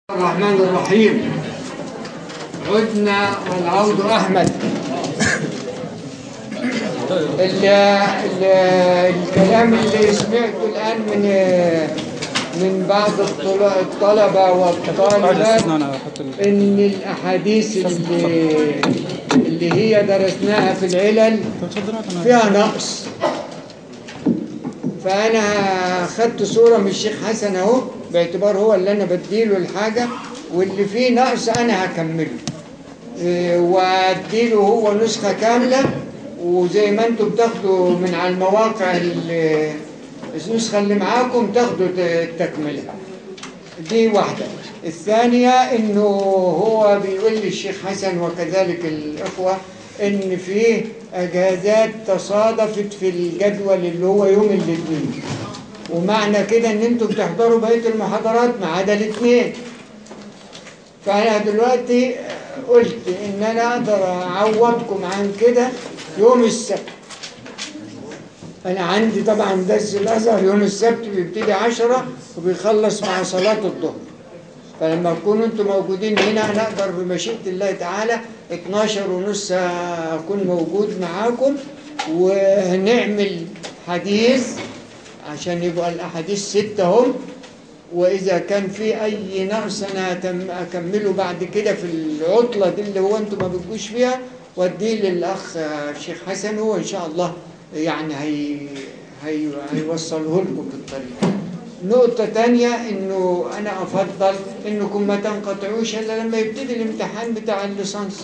الرحمن الرحيم عدنا والعود أحمد ال ال الكلام اللي سمعته الآن من من بعض الطل- الطلبة والطالبات إن الأحاديث اللي اللي هي درسناها في العلل فيها نقص فأنا خدت صورة من الشيخ حسن أهو باعتبار هو اللي أنا بديله الحاجة واللي فيه نقص أنا هكمله إيه، وأديله هو نسخة كاملة وزي ما أنتم بتاخدوا من على المواقع ال- النسخة اللي معاكم تاخدوا ت- التكملة دي واحدة الثانية إنه هو بيقول لي الشيخ حسن وكذلك الإخوة إن فيه أجازات تصادفت في الجدول اللي هو يوم الاثنين ومعنى كده إن أنتوا بتحضروا بقية المحاضرات ما عدا الاثنين فأنا دلوقتي قلت إن أنا أقدر أعوضكم عن كده يوم السبت أنا عندي طبعا درس الأزهر يوم السبت بيبتدي عشرة وبيخلص مع صلاة الظهر فلما تكونوا انتم موجودين هنا هنقدر بمشيئة الله تعالى 12 ونص أكون موجود معاكم وهنعمل حديث عشان يبقى الأحاديث ستة هم وإذا كان في أي نقص أنا أتم- أكمله بعد كده في العطلة دي اللي هو أنتم ما بتجوش فيها وأديه للأخ الشيخ حسن هو إن شاء الله يعني هي هي هيوصله لكم بالطريقة نقطة تانية إنه أنا أفضل إنكم ما تنقطعوش إلا لما يبتدي الامتحان بتاع الليسانس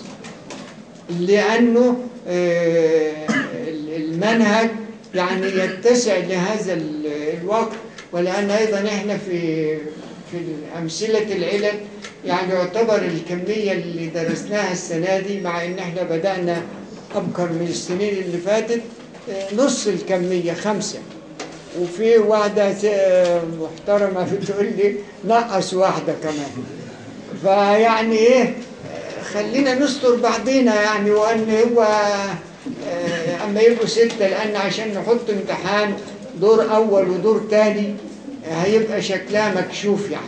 لأنه آه، المنهج يعني يتسع لهذا ال- الوقت ولأن أيضا إحنا في في أمثلة العلل يعني يعتبر الكمية اللي درسناها السنة دي مع إن إحنا بدأنا أبكر من السنين اللي فاتت آه، نص الكمية خمسة وفي واحدة س- محترمة بتقول لي نقص واحدة كمان فيعني ايه خلينا نستر بعضينا يعني وان هو آه، اما يبقوا ستة لان عشان نحط امتحان دور اول ودور تاني هيبقى شكلها مكشوف يعني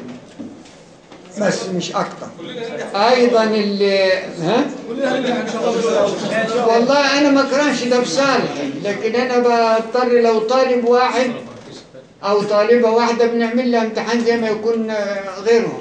بس مش اكتر ايضا اللي ها والله انا ما اكرهش ده بصالحي لكن انا بضطر لو طالب واحد او طالبه واحده بنعمل لها امتحان زي ما يكون آه، غيرهم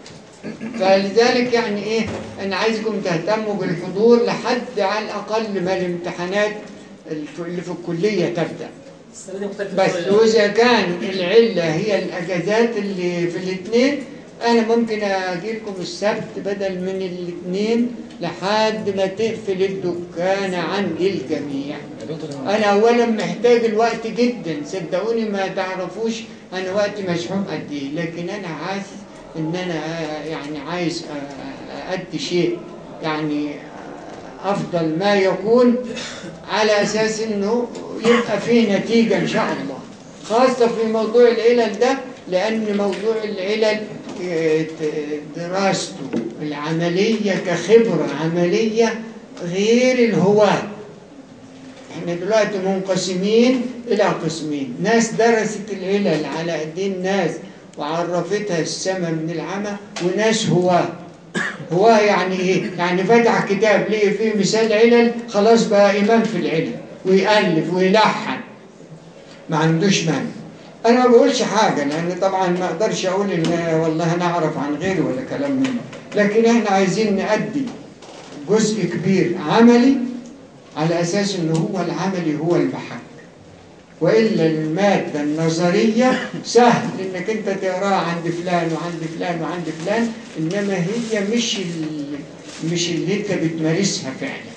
فلذلك يعني ايه انا عايزكم تهتموا بالحضور لحد على الاقل ما الامتحانات الف- اللي في الكليه تبدا السنه دي مختلفه بس واذا كان العله هي الاجازات اللي في الاثنين انا ممكن اجي لكم السبت بدل من الاثنين لحد ما تقفل الدكان عند الجميع انا اولا محتاج الوقت جدا صدقوني ما تعرفوش انا وقتي مشحون قد ايه لكن انا حاسس ان انا يعني عايز ادي شيء يعني افضل ما يكون على اساس انه يبقى فيه نتيجه ان شاء الله خاصه في موضوع العلل ده لان موضوع العلل آه، دراسته العمليه كخبره عمليه غير الهواه احنا دلوقتي منقسمين الى قسمين ناس درست العلل على ايدين ناس وعرفتها السماء من العمى وناس هواه هواه يعني ايه يعني فتح كتاب لقي فيه مثال علل خلاص بقى امام في العلل ويالف ويلحن ما عندوش مانع انا ما بقولش حاجه لان طبعا ما اقدرش اقول ان والله انا اعرف عن غيري ولا كلام منه لكن احنا عايزين نأدي جزء كبير عملي على أساس أنه هو العملي هو المحك وإلا المادة النظرية سهل إنك أنت تقراها عند فلان وعند فلان وعند فلان إنما هي مش ال- مش اللي أنت بتمارسها فعلا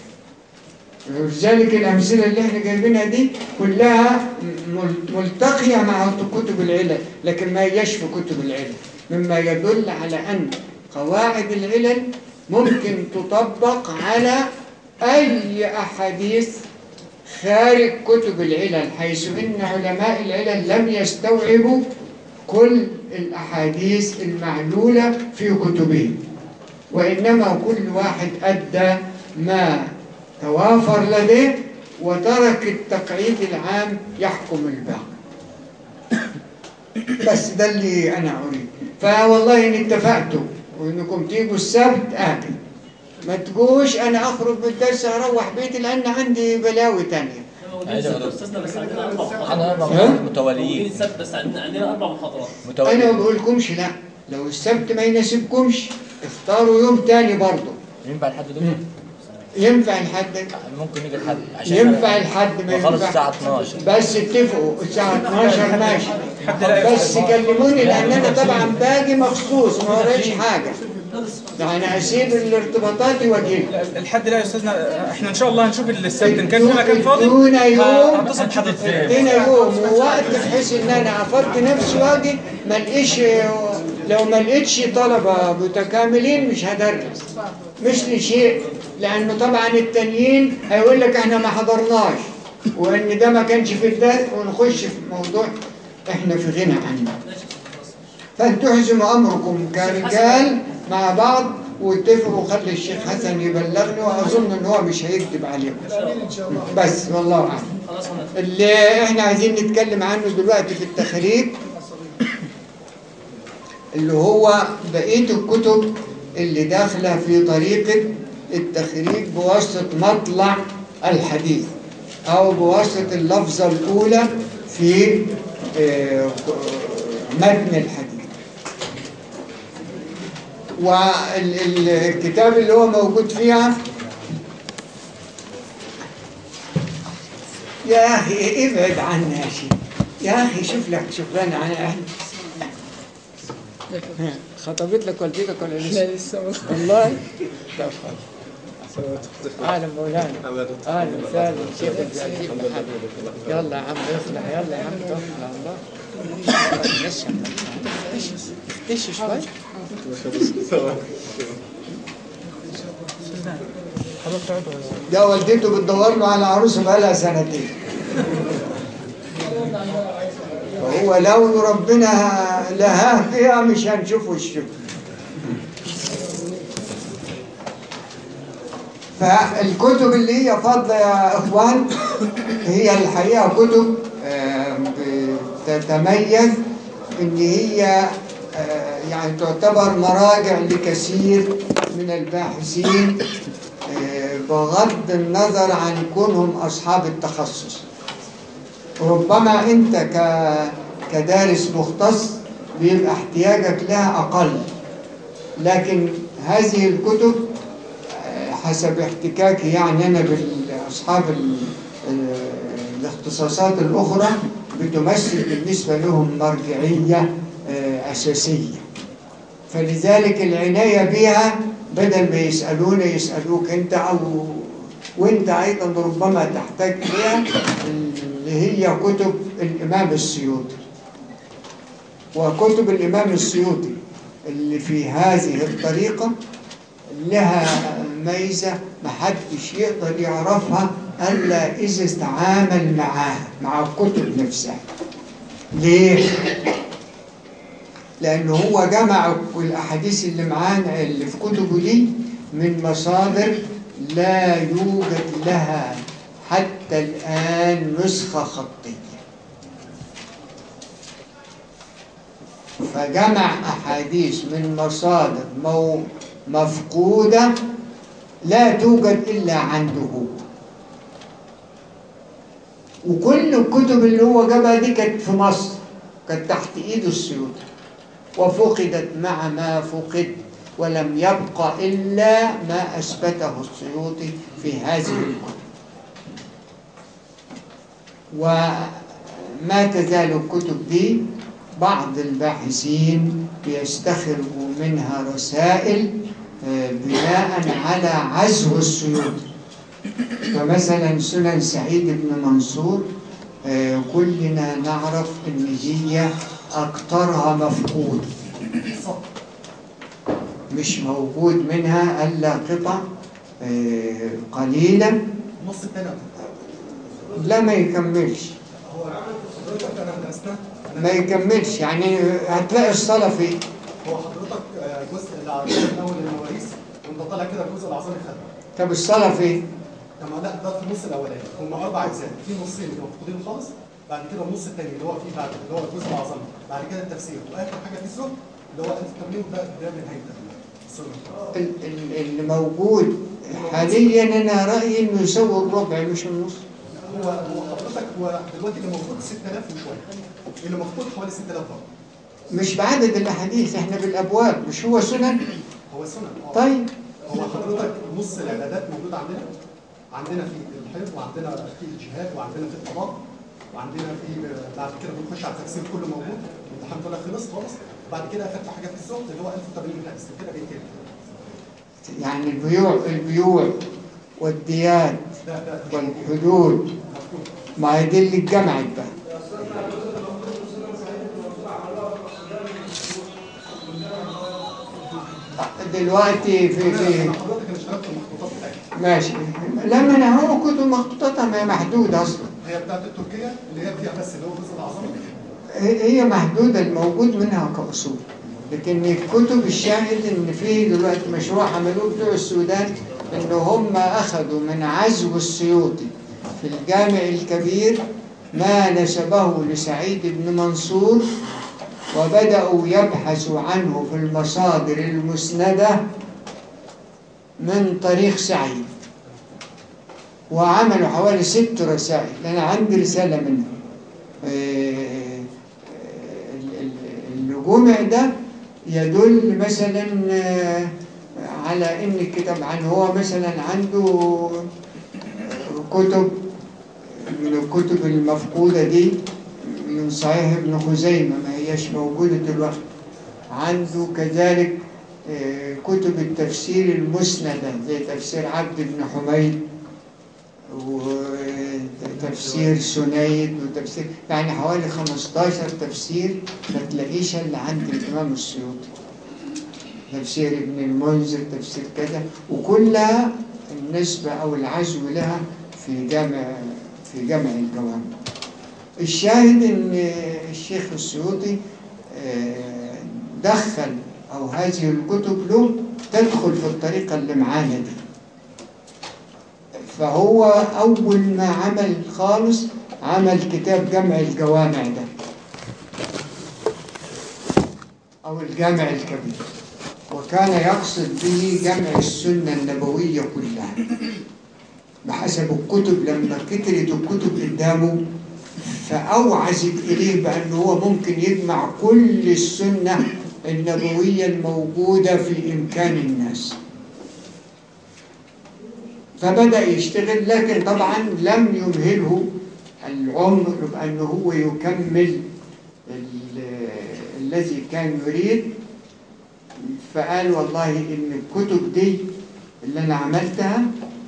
ولذلك الأمثلة اللي احنا جايبينها دي كلها مل- ملتقية مع كتب العلل لكن ما هياش في كتب العلل مما يدل على أن قواعد العلل ممكن تطبق على أي أحاديث خارج كتب العلل حيث إن علماء العلل لم يستوعبوا كل الأحاديث المعلولة في كتبهم وإنما كل واحد أدى ما توافر لديه وترك التقعيد العام يحكم الباقي بس ده اللي أنا أريد فوالله إن اتفقتوا وانكم تيجوا السبت اجي ما تجوش انا اخرج من الدرس اروح بيتي لان عندي بلاوي تانية عايز أقول- استاذنا بس عندنا اربع محاضرات احنا اربع ها؟ محاضرات يومين متواليين السبت بس عندنا عندنا اربع محاضرات انا ما متواليين بقولكمش لا لو السبت ما يناسبكمش اختاروا يوم تاني برضه ينفع لحد دول ينفع الحد ممكن نيجي لحد عشان ينفع الحد ما وخلص ينفع الساعة 12 بس اتفقوا الساعة 12 ماشي بس كلموني لأن أنا طبعا باجي مخصوص ما ورايش حاجة يعني أسيب الارتباطات وأجيب الحد ده يا استاذنا احنا ان شاء الله هنشوف السبت ان كان في مكان فاضي ادونا يوم هتصل بحضرتك ادينا يوم ووقت بحيث ان انا افضي نفسي واجي ما لقيش لو ما لقيتش طلبه متكاملين مش هدرس مش لشيء لانه طبعا التانيين هيقول لك احنا ما حضرناش وان ده ما كانش في الدرس ونخش في موضوع احنا في غنى عنه فانتوا احزموا امركم كرجال مع بعض واتفقوا وخلي الشيخ حسن يبلغني واظن ان هو مش هيكذب عليكم بس والله اعلم خلاص انا اللي احنا عايزين نتكلم عنه دلوقتي في التخريج اللي هو بقية الكتب اللي داخلة في طريقة التخريج بواسطة مطلع الحديث أو بواسطة اللفظة الأولى في آه، متن الحديث والكتاب اللي هو موجود فيها يا أخي ابعد عنا يا شيخ يا أخي شوف لك شغلانة عن أهل خطبت لك والدتك ولا لسه؟ لسه والله طب خلاص أهلا مولانا أهلا وسهلا شيخ الزقازيق محمد يلا يا عم اخلع يلا يا عم اخلع الله معلش اختش شوي حضرتك تقعد ده والدته بتدور له على عروسه بقالها سنتين فهو لو ربنا لها فيها مش هنشوفه الشكر فالكتب اللي هي فاضلة يا إخوان هي الحقيقة كتب آه، تتميز إن هي آه، يعني تعتبر مراجع لكثير من الباحثين آه، بغض النظر عن كونهم أصحاب التخصص ربما أنت ك- كدارس مختص بيبقى احتياجك لها أقل لكن هذه الكتب آه، حسب احتكاكي يعني أنا بأصحاب ال- ال- الاختصاصات الأخرى بتمثل بالنسبة لهم مرجعية آه، أساسية فلذلك العناية بها بدل ما يسألون يسألوك أنت أو وأنت أيضا ربما تحتاج إليها اللي هي كتب الإمام السيوطي وكتب الإمام السيوطي اللي في هذه الطريقة لها ميزة محدش يقدر يعرفها إلا إذا استعامل معاها مع الكتب نفسها ليه؟ لأنه هو جمع الأحاديث اللي معانا اللي في كتبه دي من مصادر لا يوجد لها حتى الآن نسخة خطية فجمع أحاديث من مصادر مو مفقودة لا توجد إلا عنده هو وكل الكتب اللي هو جابها دي كانت في مصر كانت تحت ايده السيوطي وفقدت مع ما فقد ولم يبق إلا ما أثبته السيوطي في هذه الكتب وما تزال الكتب دي بعض الباحثين بيستخرجوا منها رسائل آه، بناء على عزو السيوطي فمثلا سنن سعيد بن منصور آه، كلنا نعرف ان هي اكثرها مفقود مش موجود منها الا قطع آه، قليله النص الثاني لا ما يكملش هو حضرتك انا درسنا ما يكملش يعني هتلاقي الصلاه فين هو حضرتك آه، الجزء اللي على الجزء الاول المواريث وانت طالع كده الجزء العظمي خدمه طب الصلاه فين طب لا ده في النص الاولاني هم اربع اجزاء في نصين مفقودين خالص بعد كده النص الثاني اللي هو فيه بعد اللي هو الجزء العظمي بعد كده التفسير واخر حاجه في الزهد اللي هو التمرين ده ده من نهايه التمرين السنة ال- ال- اللي موجود حاليا انا رايي انه يسوي الربع مش النص هو هو حضرتك هو دلوقتي اللي مفقود 6000 وشويه اللي مفقود حوالي 6000 برضه مش بعدد الاحاديث احنا بالابواب مش هو سنن هو سنة اه طيب هو حضرتك نص العبادات موجودة عندنا عندنا في الحفظ وعندنا في الجهاد وعندنا في الطلاق وعندنا في بعد كده بنخش على التفسير كله موجود الامتحان طلع خلص خالص بعد كده اخدت حاجه في الزهد اللي هو 1080 حديث كده بقيت كده يعني البيوع البيوع والديات ده ده ده والحدود مفهوم ما هي دي اللي اتجمعت بقى دلوقتي في في انا حضرتك انا اشتغلت في المخطوطات بتاعتي ماشي لما انا هو كتب مخطوطاتها ما هي محدودة أصلا هي بتاعت التركيه اللي هي فيها بس اللي هو جزء العظمه هي محدودة الموجود منها كأصول لكن الكتب الشاهد ان في دلوقتي مشروع عملوه بتوع السودان ان هم اخذوا من عزو السيوطي في الجامع الكبير ما نسبه لسعيد بن منصور وبدأوا يبحثوا عنه في المصادر المسندة من طريق سعيد وعملوا حوالي ست رسائل أنا عندي رسالة منهم آه، ال- ال- الجمع ده يدل مثلا آه، على ان الكتاب عن هو مثلا عنده كتب من الكتب المفقودة دي من صحيح ابن خزيمة ما هيش موجودة دلوقتي عنده كذلك آه، كتب التفسير المسندة زي تفسير عبد بن حميد وتفسير سنيد وتفسير يعني حوالي 15 تفسير ما تلاقيش الا عند الامام السيوطي تفسير ابن المنذر تفسير كذا وكلها النسبة او العزو لها في جامع في جامع الجوامع الشاهد ان الشيخ السيوطي آه، دخل او هذه الكتب له تدخل في الطريقة اللي معانا دي فهو أول ما عمل خالص عمل كتاب جمع الجوامع ده أو الجامع الكبير وكان يقصد به جمع السنة النبوية كلها بحسب الكتب لما كترت الكتب قدامه فأوعزت إليه بأنه هو ممكن يجمع كل السنة النبوية الموجودة في إمكان الناس فبدأ يشتغل لكن طبعا لم يمهله العمر بأنه هو يكمل ال- الذي كان يريد فقال والله إن الكتب دي اللي أنا عملتها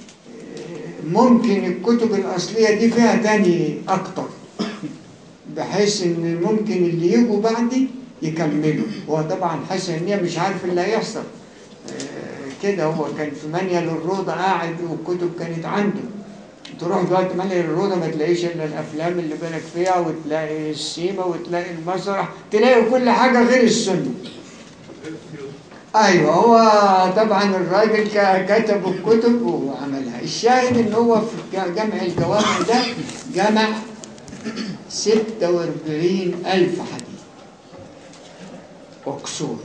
ممكن الكتب الأصلية دي فيها تاني أكتر بحيث إن ممكن اللي يجوا بعدي يكملوا هو طبعا حاسس إن هي مش عارف اللي هيحصل آه، كده هو كان في منيل الروضة قاعد والكتب كانت عنده تروح دلوقتي منيل الروضة ما تلاقيش إلا الأفلام اللي بالك فيها وتلاقي السيما وتلاقي المسرح تلاقي كل حاجة غير السنة ايوه هو طبعا الراجل ك- كتب الكتب وعملها الشاهد ان هو في ج- جمع الجوامع ده جمع 46 ألف حديث وكسور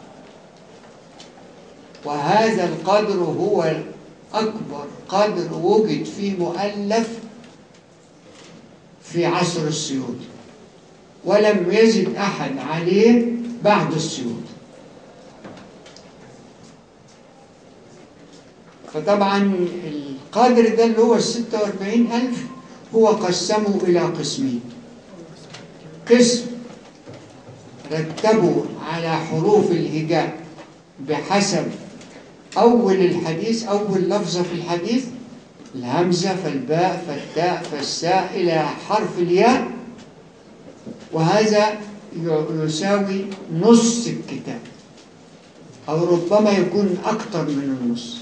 وهذا القدر هو أكبر قدر وجد فيه مؤلف في عصر السيوطي ولم يزد أحد عليه بعد السيوطي فطبعا القدر ده اللي هو الستة واربعين ألف هو قسمه إلى قسمين قسم رتبوا على حروف الهجاء بحسب أول الحديث أول لفظة في الحديث الهمزة فالباء فالتاء فالساء إلى حرف الياء وهذا ي- يساوي نص الكتاب أو ربما يكون أكثر من النص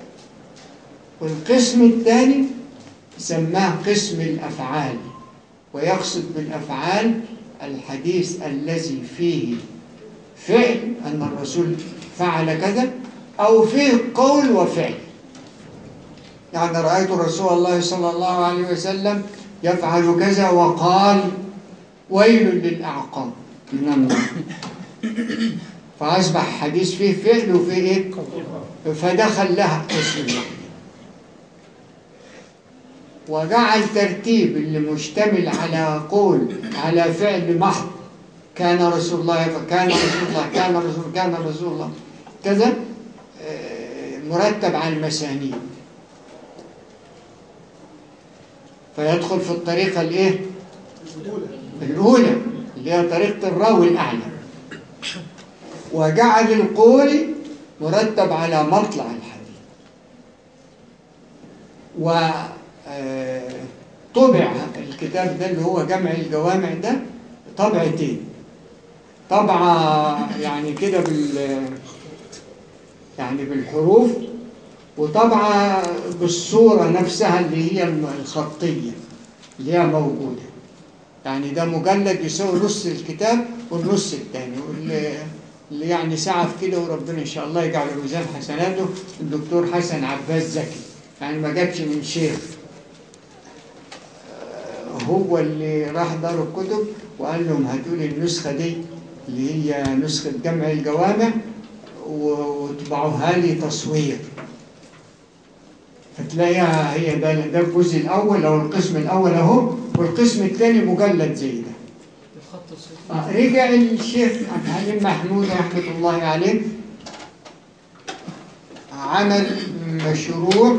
والقسم الثاني سماه قسم الأفعال ويقصد بالأفعال الحديث الذي فيه فعل أن الرسول فعل كذا أو فيه قول وفعل يعني رأيت رسول الله صلى الله عليه وسلم يفعل كذا وقال ويل للأعقاب من النار فأصبح حديث فيه فعل وفيه إيه؟ فدخل لها اسم الله وجعل ترتيب اللي مشتمل على قول على فعل محض كان رسول الله فكان رسول الله كان رسول كان رسول الله كذا آه، مرتب على المسانيد فيدخل في الطريقة الايه؟ الأولى اللي هي طريقة الراوي الأعلى وجعل القول مرتب على مطلع الحديث وطبع الكتاب ده اللي هو جمع الجوامع ده طبعتين طبعة يعني كده بال يعني بالحروف وطبعة بالصورة نفسها اللي هي الخطية اللي هي موجودة يعني ده مجلد يساوي نص الكتاب والنص الثاني واللي اللي يعني سعى في كده وربنا ان شاء الله يجعل ميزان حسناته الدكتور حسن عباس زكي يعني ما جابش من شيخ آه، هو اللي راح دار الكتب وقال لهم هاتوا لي النسخه دي اللي هي نسخه جمع الجوامع وطبعوها لي تصوير فتلاقيها هي ده ده الجزء الاول او القسم الاول اهو والقسم الثاني مجلد زي ده آه، رجع الشيخ عبد الحليم محمود رحمة الله عليه عمل مشروع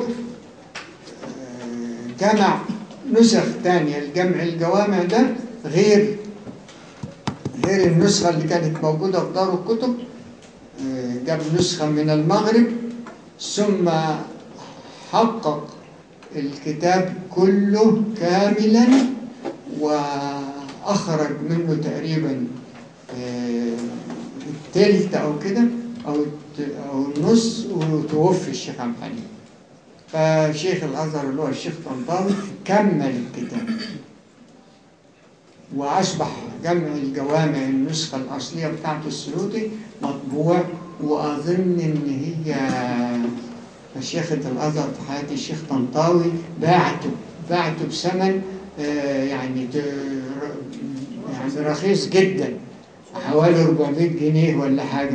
آه، جمع نسخ تانية لجمع الجوامع ده غير غير النسخة اللي كانت موجودة في دار الكتب آه، جاب نسخة من المغرب ثم حقق الكتاب كله كاملا وأخرج منه تقريبا آه، التلت أو كده أو الت- أو النص وتوفي الشيخ عبد الحليم فشيخ الأزهر اللي هو الشيخ طنطاوي كمل الكتاب وأصبح جمع الجوامع النسخة الأصلية بتاعته السيوطي مطبوع وأظن إن هي مشيخة الأزهر في حياة الشيخ طنطاوي باعته باعته بثمن آه، يعني ت- يعني رخيص جدا حوالي 400 جنيه ولا حاجة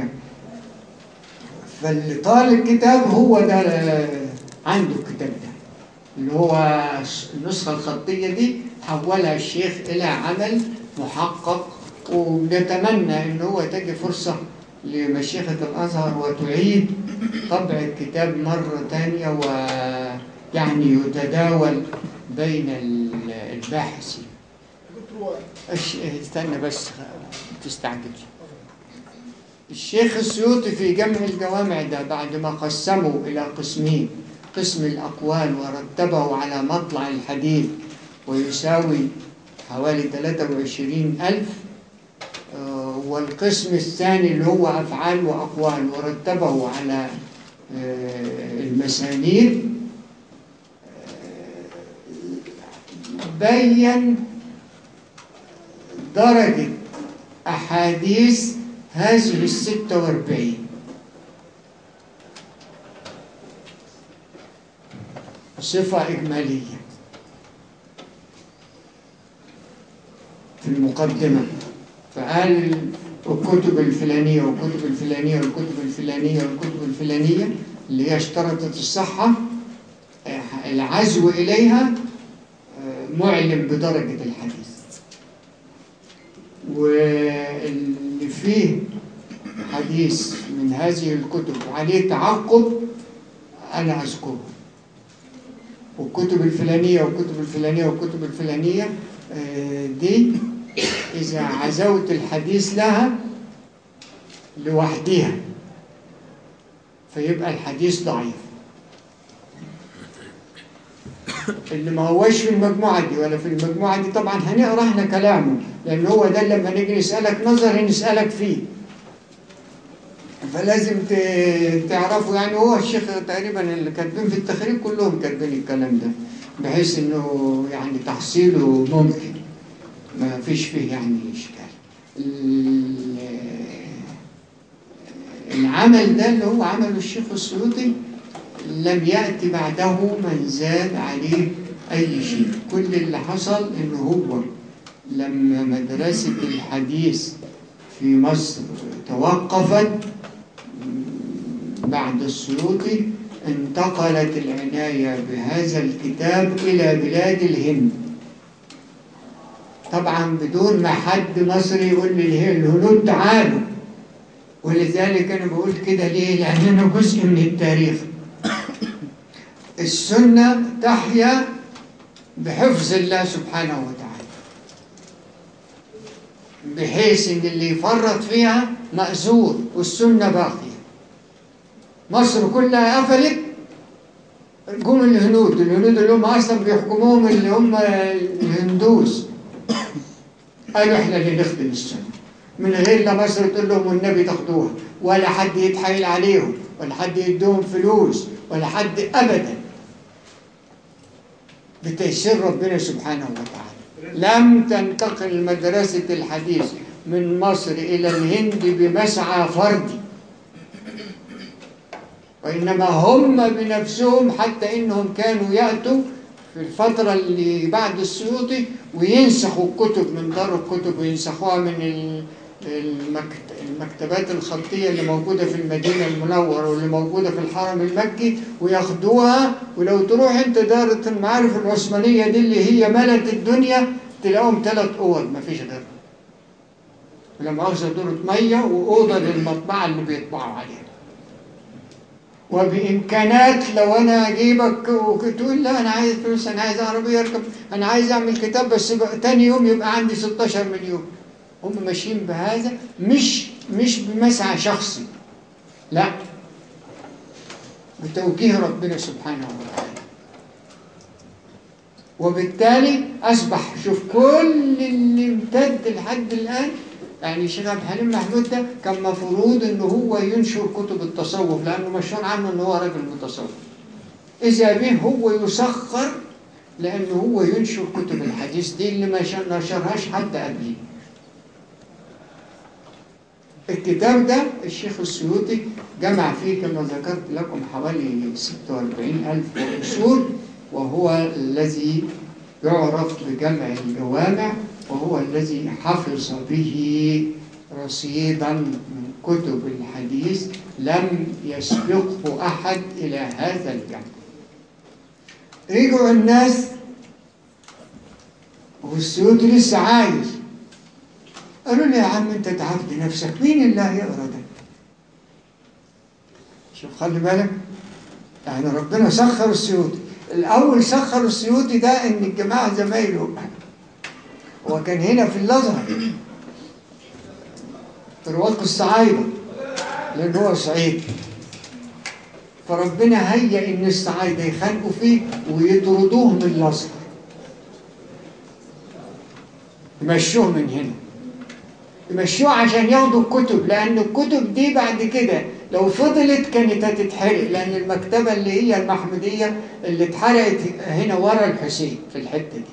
فاللي طال الكتاب هو ده آه، عنده الكتاب ده اللي هو النسخة الخطية دي حولها الشيخ إلى عمل محقق ونتمنى إن هو تجي فرصة لمشيخة الأزهر وتعيد طبع الكتاب مرة تانية ويعني يتداول بين ال- الباحثين أش... استنى بس تستعجلش الشيخ السيوطي في جمع الجوامع ده بعد ما قسمه إلى قسمين قسم الأقوال ورتبه على مطلع الحديث ويساوي حوالي 23 ألف آه، والقسم الثاني اللي هو أفعال وأقوال ورتبه على آه، المسانيد آه، بين درجة أحاديث هذه الستة واربعين صفة إجمالية في المقدمة فقال الكتب الفلانية والكتب الفلانية والكتب الفلانية والكتب الفلانية اللي هي اشترطت الصحة آه، العزو إليها آه، معلم بدرجة الحديث واللي فيه حديث من هذه الكتب عليه تعقب أنا أذكره والكتب الفلانية والكتب الفلانية والكتب الفلانية آه، دي إذا عزوت الحديث لها لوحدها فيبقى الحديث ضعيف اللي ما هوش في المجموعة دي ولا في المجموعة دي طبعا هنقرا احنا كلامه لأن هو ده لما نيجي نسألك نظري نسألك فيه فلازم ت- تعرفوا يعني هو الشيخ تقريبا اللي كاتبين في التخريج كلهم كاتبين الكلام ده بحيث انه يعني تحصيله ممكن ما فيش فيه يعني اشكال ال- العمل ده اللي هو عمله الشيخ السيوطي لم يأتي بعده من زاد عليه أي شيء كل اللي حصل إنه هو لما مدرسة الحديث في مصر توقفت بعد السيوطي انتقلت العناية بهذا الكتاب إلى بلاد الهند طبعا بدون ما حد مصري يقول لي الهنود تعالوا ولذلك أنا بقول كده ليه؟ لأننا جزء من التاريخ السنة تحيا بحفظ الله سبحانه وتعالى بحيث ان اللي يفرط فيها مأزور والسنة باقية مصر كلها قفلت جم الهنود الهنود اللي هم اصلا بيحكموهم اللي هم الهندوس قالوا احنا اللي نخدم السنة من غير لا مصر تقول لهم والنبي تاخدوها ولا حد يتحايل عليهم ولا حد يديهم فلوس ولا حد ابدا بتيسير ربنا سبحانه وتعالى لم تنتقل مدرسة الحديث من مصر إلى الهند بمسعى فردي وإنما هم بنفسهم حتى إنهم كانوا يأتوا في الفترة اللي بعد السيوطي وينسخوا الكتب من دار الكتب وينسخوها من ال- المكت- المكتبات الخطية اللي موجودة في المدينة المنورة واللي موجودة في الحرم المكي وياخدوها ولو تروح انت دارة المعارف العثمانية دي اللي هي ملت الدنيا تلاقوهم ثلاث أوض مفيش غيرها لما أخذ دورة مية وأوضة للمطبعة اللي بيطبعوا عليها وبإمكانات لو أنا أجيبك وتقول لا أنا عايز فلوس أنا عايز عربية أركب أنا عايز أعمل كتاب بس بقى تاني يوم يبقى عندي 16 مليون هم ماشيين بهذا مش مش بمسعى شخصي لا بتوجيه ربنا سبحانه وتعالى وبالتالي أصبح شوف كل اللي امتد لحد الآن يعني الشيخ عبد الحليم محمود ده كان مفروض إن هو ينشر كتب التصوف لأنه مشهور عنه إن هو راجل متصوف إذا به هو يسخر لأنه هو ينشر كتب الحديث دي اللي ما ش- نشرهاش حد قبليه الكتاب ده الشيخ السيوطي جمع فيه كما ذكرت لكم حوالي 46 ألف أصول وهو الذي يعرف بجمع الجوامع وهو الذي حفظ به رصيدا من كتب الحديث لم يسبقه أحد إلى هذا الجمع رجعوا الناس والسيوطي لسه عايش قالوا لي يا عم انت تعبت نفسك مين اللي هيقرا ده شوف خلي بالك يعني ربنا سخر السيوطي الاول سخر السيوطي ده ان الجماعه زمايله هو كان هنا في الازهر في رواق الصعايده لان هو صعيدي فربنا هيأ ان الصعايده يخانقوا فيه ويطردوه من الازهر يمشوه من هنا يمشوه عشان ياخدوا الكتب لأن الكتب دي بعد كده لو فضلت كانت هتتحرق لأن المكتبة اللي هي المحمودية اللي اتحرقت هنا ورا الحسين في الحتة دي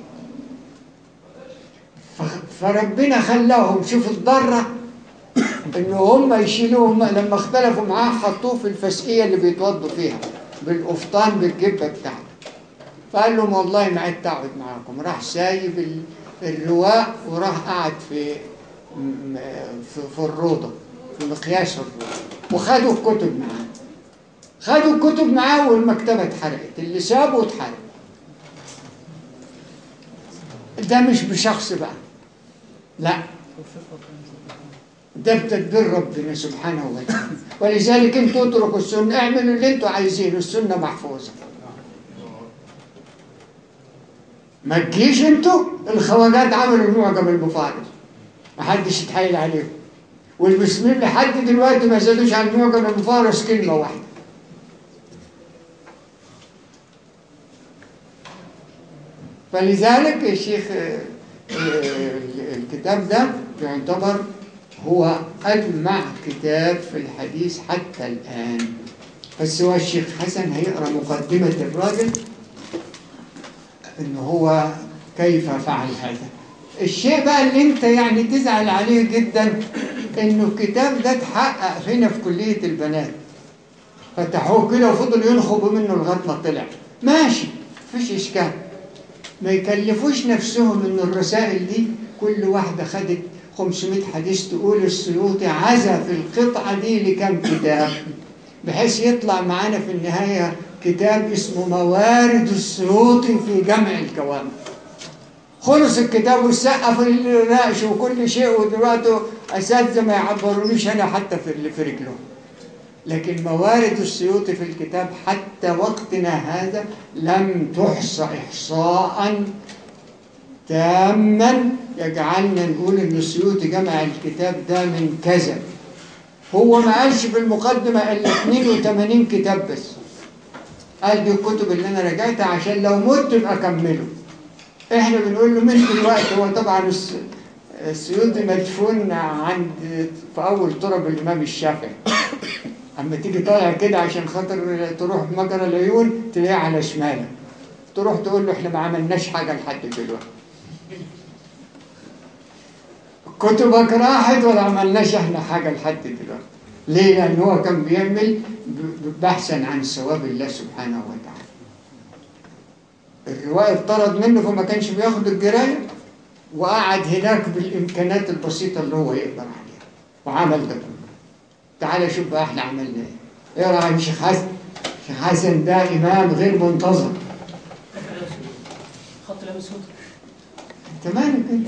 ف- فربنا خلاهم شوف الضرة إن هم يشيلوهم لما اختلفوا معاه حطوه في الفسقية اللي بيتوضوا فيها بالقفطان بالجبة بتاعته فقال لهم والله ما عدت اقعد معاكم راح سايب ال- الرواق وراح قعد في م- في, في الروضه في مقياس الروضه وخدوا الكتب معاه خدوا الكتب معاه والمكتبه اتحرقت اللي سابه اتحرق ده مش بشخص بقى لا ده بتدبير ربنا سبحانه وتعالى ولذلك انتوا اتركوا السنه اعملوا اللي انتوا عايزينه السنه محفوظه ما تجيش انتوا الخواجات عملوا المعجم المفارق ما حدش يتحايل عليهم والمسلمين لحد دلوقتي ما زادوش عن المعجم المفارس كلمة واحدة فلذلك الشيخ آه، آه، الكتاب ده يعتبر هو أجمع كتاب في الحديث حتى الآن بس هو الشيخ حسن هيقرأ مقدمة الراجل ان هو كيف فعل هذا الشيء بقى اللي انت يعني تزعل عليه جدا انه الكتاب ده اتحقق هنا في كلية البنات فتحوه كده وفضل ينخبوا منه لغاية ما طلع ماشي مفيش اشكال ما يكلفوش نفسهم ان الرسائل دي كل واحدة خدت 500 حديث تقول السيوطي عزا في القطعة دي لكم كتاب بحيث يطلع معانا في النهاية كتاب اسمه موارد السيوطي في جمع الكوامل خلص الكتاب والسقف الرأش وكل شيء ودلوقتي أساتذة ما يعبرونيش أنا حتى في اللي في رجلهم لكن موارد السيوطي في الكتاب حتى وقتنا هذا لم تحصى إحصاء تاما يجعلنا نقول ان السيوطي جمع الكتاب ده من كذا هو ما قالش في المقدمة إلا 82 كتاب بس قال دي الكتب اللي أنا راجعتها عشان لو مت يبقى أكمله إحنا بنقول له من دلوقتي هو طبعا الس- السيوطي مدفون عند في أول تراب الإمام الشافعي أما تيجي طالع كده عشان خاطر تروح مجرى العيون تلاقيه على شمالك تروح تقول له إحنا ما عملناش حاجة لحد دلوقتي كتبك راحت ولا عملناش احنا حاجة لحد دلوقتي ليه؟ لأن هو كان بيعمل ب- بحثا عن ثواب الله سبحانه وتعالى الرواية اتطرد منه فما كانش بياخد الجراية وقعد هناك بالإمكانات البسيطة اللي هو يقدر عليها وعمل ده كله تعالى شوف بقى احنا عملنا ايه ايه رأيك شيخ حسن؟ شيخ حسن ده إمام غير منتظم خط لابس هود انت مالك انت؟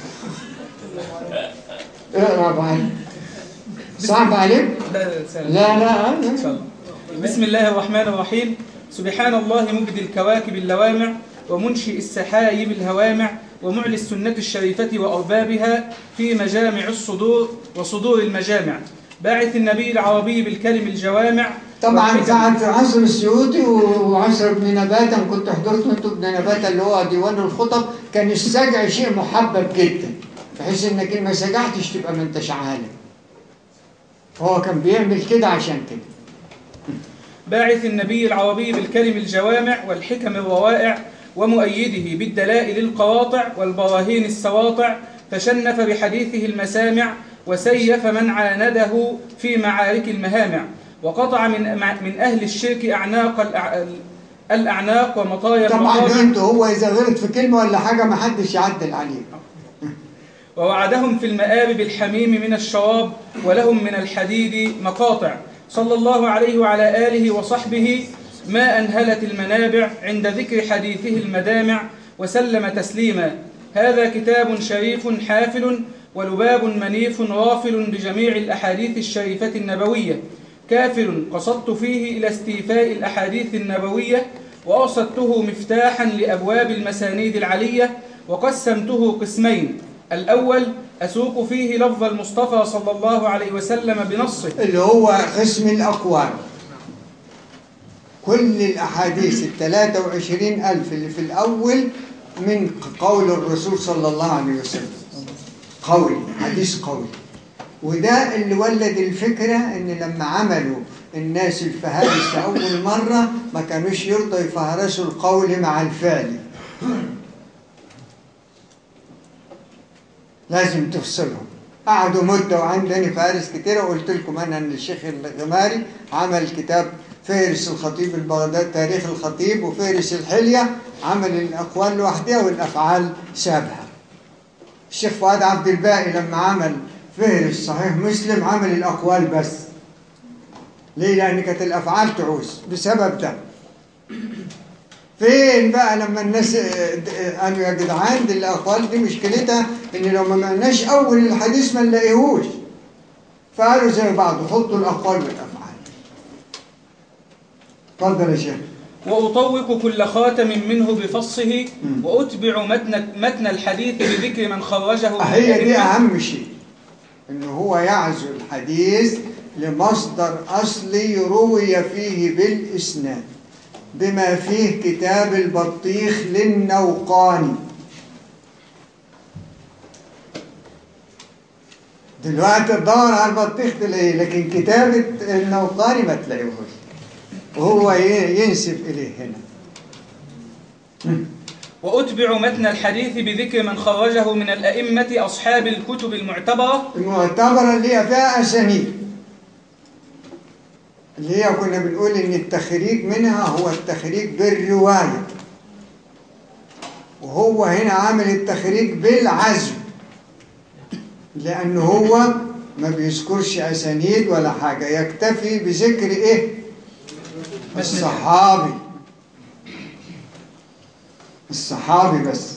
اقرا بعد صعب عليك؟ لا سهل. لا لا إن شاء الله. بسم الله الرحمن الرحيم سبحان الله مبدي الكواكب اللوامع ومنشئ السحايب الهوامع ومعلي السنة الشريفة وأربابها في مجامع الصدور وصدور المجامع باعث النبي العربي بالكلم الجوامع طبعا والحكم. كان في عصر السيوطي وعصر ابن نباتة أنا كنت حضرت انتوا ابن نباتة اللي هو ديوان الخطب كان السجع شيء محبب جدا بحيث انك إن ما سجعتش تبقى ما انتش عالم هو كان بيعمل كده عشان كده باعث النبي العربي بالكلم الجوامع والحكم الروائع ومؤيده بالدلائل القواطع والبراهين السواطع فشنف بحديثه المسامع وسيف من عانده في معارك المهامع وقطع من من أهل الشرك أعناق الأع- الأعناق ومطايا طبعا المطامع انتوا هو اذا غلط في كلمة ولا حاجة ما حدش يعدل عليه ووعدهم في المآب بالحميم من الشراب ولهم من الحديد مقاطع صلى الله عليه وعلى آله وصحبه ما أنهلت المنابع عند ذكر حديثه المدامع وسلم تسليما هذا كتاب شريف حافل ولباب منيف رافل لجميع الأحاديث الشريفة النبوية كافل قصدت فيه إلى استيفاء الأحاديث النبوية وأرصدته مفتاحا لأبواب المسانيد العلية وقسمته قسمين الأول أسوق فيه لفظ المصطفى صلى الله عليه وسلم بنصه اللي هو قسم الأقوال كل الأحاديث الثلاثة وعشرين ألف اللي في الأول من قول الرسول صلى الله عليه وسلم قول حديث قول وده اللي ولد الفكرة إن لما عملوا الناس الفهارس أول مرة ما كانوش يرضوا يفهرسوا القول مع الفعل لازم تفصلهم قعدوا مدة وعندني فارس كتيرة وقلت لكم أنا إن الشيخ الغماري عمل كتاب فهرس الخطيب البغداد تاريخ الخطيب وفهرس الحلية عمل الأقوال لوحدها والأفعال سابها الشيخ فؤاد عبد الباقي لما عمل فهرس صحيح مسلم عمل الأقوال بس ليه؟ لأن كانت الأفعال تعوز بسبب ده فين بقى لما الناس قالوا يا جدعان دي الأقوال دي مشكلتها إن لو ما معناش أول الحديث ما نلاقيهوش فقالوا زي بعض حطوا الأقوال والأفعال اتفضل يا شيخ وأطوق كل خاتم منه بفصه وأتبع متن, متن الحديث بذكر من خرجه من هي دي الأئمة. أهم شيء إن هو يعزو الحديث لمصدر أصلي روي فيه بالإسناد بما فيه كتاب البطيخ للنوقاني دلوقتي تدور على البطيخ تلاقيه لكن كتاب النوقاني ما تلاقيهوش وهو ي- ينسب إليه هنا وأتبع متن الحديث بذكر من خرجه من الأئمة أصحاب الكتب المعتبرة المعتبرة اللي هي فيها أسانيد اللي هي كنا بنقول إن التخريج منها هو التخريج بالرواية وهو هنا عامل التخريج بالعزم لأن هو ما بيذكرش أسانيد ولا حاجة يكتفي بذكر إيه؟ الصحابي الصحابي بس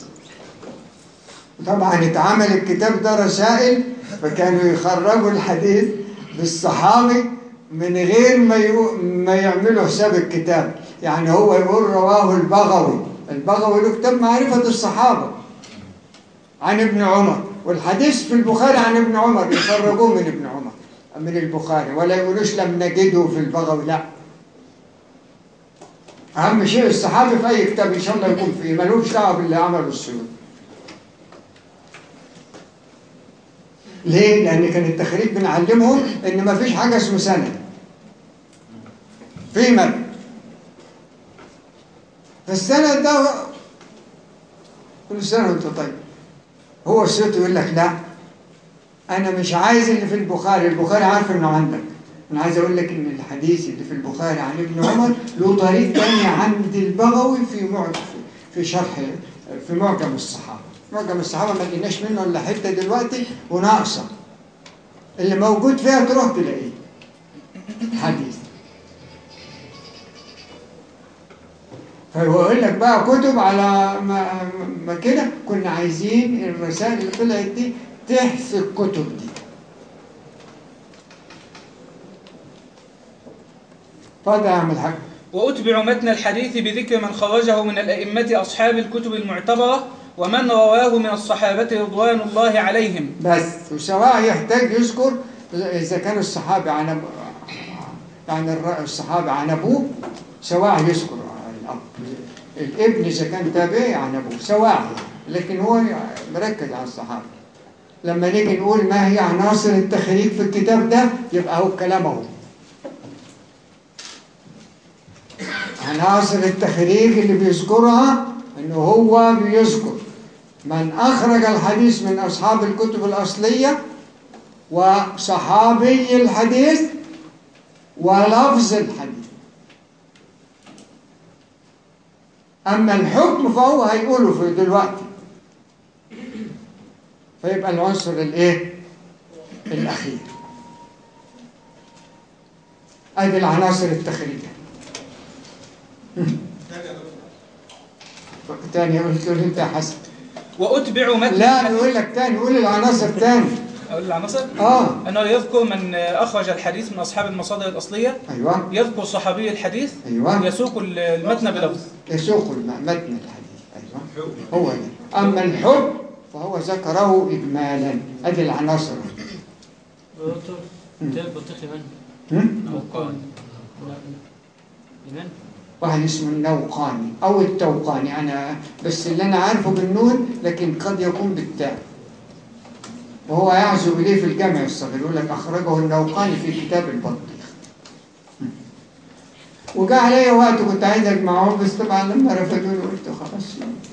طبعا اتعمل الكتاب ده رسائل فكانوا يخرجوا الحديث بالصحابي من غير ما يقو- ما يعملوا حساب الكتاب يعني هو يقول رواه البغوي البغوي له كتاب معرفة الصحابة عن ابن عمر والحديث في البخاري عن ابن عمر يخرجوه من ابن عمر من البخاري ولا يقولوش لم نجده في البغوي لا أهم شيء الصحابي في أي كتاب إن شاء الله يكون فيه ملوش دعوة باللي عمله السيوط ليه؟ لأن كان التخريج بنعلمهم إن ما فيش حاجة اسمه سند في مد فالسند ده كل سنة وأنت طيب هو السيوط يقول لك لا أنا مش عايز اللي في البخاري البخاري عارف إنه عندك أنا عايز أقول لك إن الحديث اللي في البخاري عن ابن عمر له طريق تاني عند البغوي في معجم في شرح في معجم الصحابة معجم الصحابة ما لقيناش منه إلا حتة دلوقتي وناقصة اللي موجود فيها تروح تلاقيه حديث فهو يقول لك بقى كتب على ما, ما كده كنا عايزين الرسائل اللي طلعت دي تحفظ الكتب دي اتفضل يا عم الحاج وأتبع متن الحديث بذكر من خرجه من الأئمة أصحاب الكتب المعتبرة ومن رواه من الصحابة رضوان الله عليهم بس وسواء يحتاج يذكر إذا كان الصحابي عن أب- يعني الر- الصحابي عن أبوه سواء يذكر الأب الابن إذا كان تابعي عن أبوه سواء لكن هو مركز على الصحابة لما نيجي نقول ما هي عناصر التخريج في الكتاب ده يبقى هو الكلام اهو عناصر التخريج اللي بيذكرها انه هو بيذكر من اخرج الحديث من اصحاب الكتب الاصليه وصحابي الحديث ولفظ الحديث اما الحكم فهو هيقوله في دلوقتي فيبقى العنصر الايه الاخير ادي العناصر التخريجيه تاني قلت له انت يا حسن وأتبع متن لا يقول لك تاني قول العناصر تاني أقول العناصر اه أنه يذكر من أخرج الحديث من أصحاب المصادر الأصلية ايوه يذكر صحابي الحديث ايوه يسوق المتن بلفظ يسوق الم- متن الحديث ايوه هو ده اما الحب فهو ذكره اجمالا ادي العناصر دكتور كتاب بطيخ لمن؟ هم؟ نوقان لمن؟ واحد اسمه النوقاني او التوقاني انا بس اللي انا عارفه بالنون لكن قد يكون بالتاء وهو يعزو اليه في الجامع الصغير يقول لك اخرجه النوقاني في كتاب البطيخ وجاء عليا وقت كنت عايز اجمعهم بس طبعا لما رفضوني قلت خلاص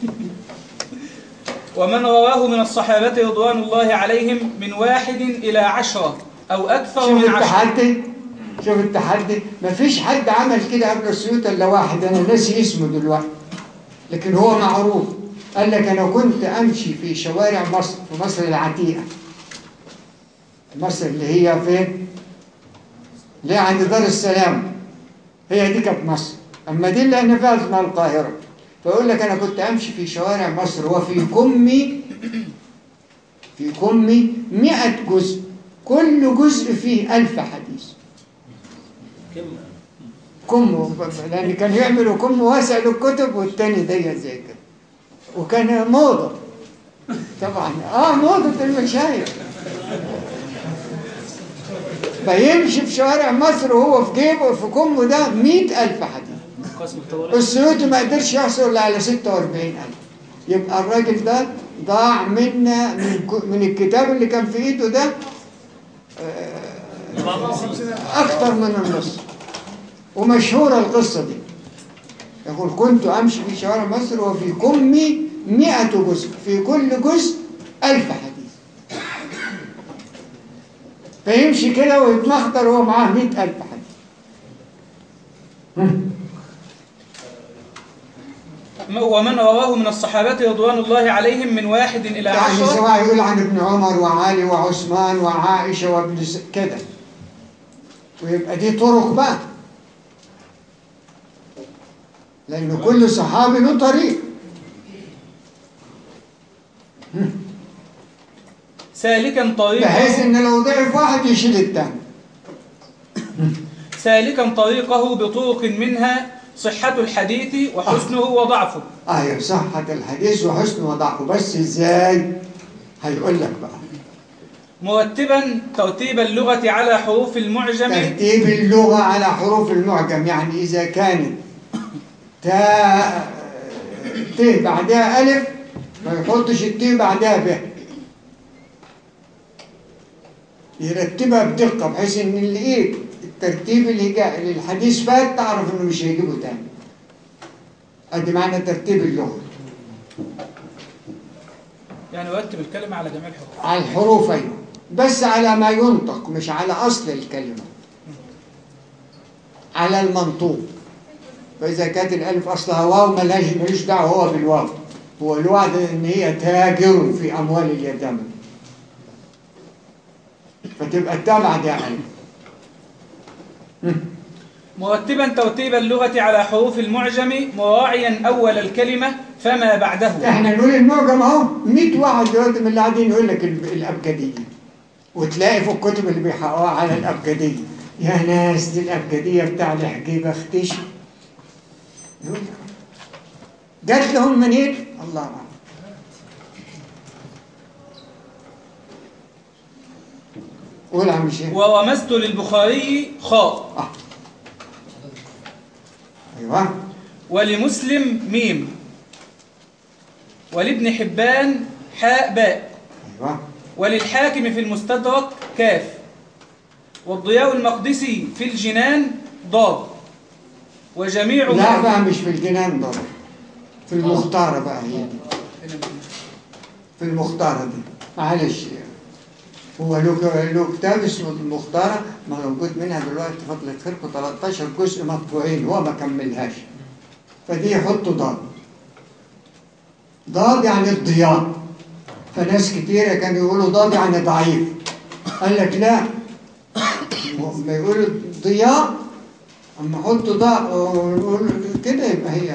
ومن رواه من الصحابة رضوان الله عليهم من واحد إلى عشرة أو أكثر شوف من عشرة التحدي شوف التحدي مفيش حد عمل كده قبل السيوط الا واحد انا ناسي اسمه دلوقتي لكن هو معروف قال لك انا كنت امشي في شوارع مصر في مصر العتيقه مصر اللي هي فين اللي هي عند دار السلام هي دي كانت مصر اما دي اللي انا فيها اسمها القاهره فيقول لك انا كنت امشي في شوارع مصر وفي كمي في كمي 100 جزء كل جزء فيه ألف حديث كم كم لأن كانوا يعملوا كم واسع للكتب والتاني ضيق زي كده وكان موضة طبعا اه موضة المشايخ فيمشي في شوارع مصر وهو في جيبه في كمه ده مئة ألف حديث قسم الطوارئ السيوطي ما قدرش يحصل إلا على 46000 يبقى الراجل ده ضاع منا من, ك- من الكتاب اللي كان في ايده ده 54 أكثر من النص ومشهورة القصة دي يقول كنت أمشي في شوارع مصر وفي كمي مئة جزء في كل جزء ألف حديث فيمشي كده ويتمخطر وهو معاه مئة ألف حديث هم. ومن رواه من الصحابة رضوان الله عليهم من واحد إلى يعني عشرة سواء يقول عن ابن عمر وعلي وعثمان وعائشة وابن س... كده ويبقى دي طرق بقى لأن كل صحابي له طريق سالكا طريقه بحيث إن لو ضعف واحد يشيل التاني سالكا طريقه بطرق منها صحة الحديث وحسنه وضعفه أيوة صحة الحديث وحسن وضعفه بس إزاي هيقول لك بقى مرتبا ترتيب اللغة على حروف المعجم ترتيب اللغة على حروف المعجم يعني إذا كانت تا ت بعدها ألف ما يحطش الت بعدها ب يرتبها بدقة بحيث إن اللي إيه الترتيب اللي جاء للحديث فات تعرف إنه مش هيجيبه تاني أدي معنى ترتيب اللغة يعني رتب الكلمة على جميع الحروف على الحروف أيوة بس على ما ينطق مش على أصل الكلمة على المنطوق فإذا كانت الألف أصلها واو ملهاش ملوش دعوة هو بالواو هو الوعد إن هي تاجر في أموال اليتامى فتبقى التاء بعدها ألف مرتبا ترتيب اللغة على حروف المعجم مراعيا أول الكلمة فما بعده احنا نقول المعجم اهو 100 واحد دلوقتي من اللي قاعدين يقول لك ال- الابجديه وتلاقي في الكتب اللي بيحققوها على الابجديه يا ناس دي الابجديه بتاع الحجيبه اختشي يقول لك جات لهم منين؟ الله اعلم قول يا عم شيخ ورمزت للبخاري خاء اه ايوه ولمسلم ميم ولابن حبان حاء باء ايوه وللحاكم في المستدرك كاف والضياء المقدسي في الجنان ضاد وجميع لا ما بقى مش في الجنان ده في المختارة بقى هي دي في المختارة دي معلش هو له له كتاب اسمه المختارة موجود منها دلوقتي فضل خيركم 13 جزء مطبوعين هو ما كملهاش فدي يحطوا ضاد ضاد يعني الضياء فناس كتيرة كانوا يقولوا ضاد يعني ضعيف قال لك لا ما يقولوا ضياء اما احط ضاء ونقول كده يبقى هي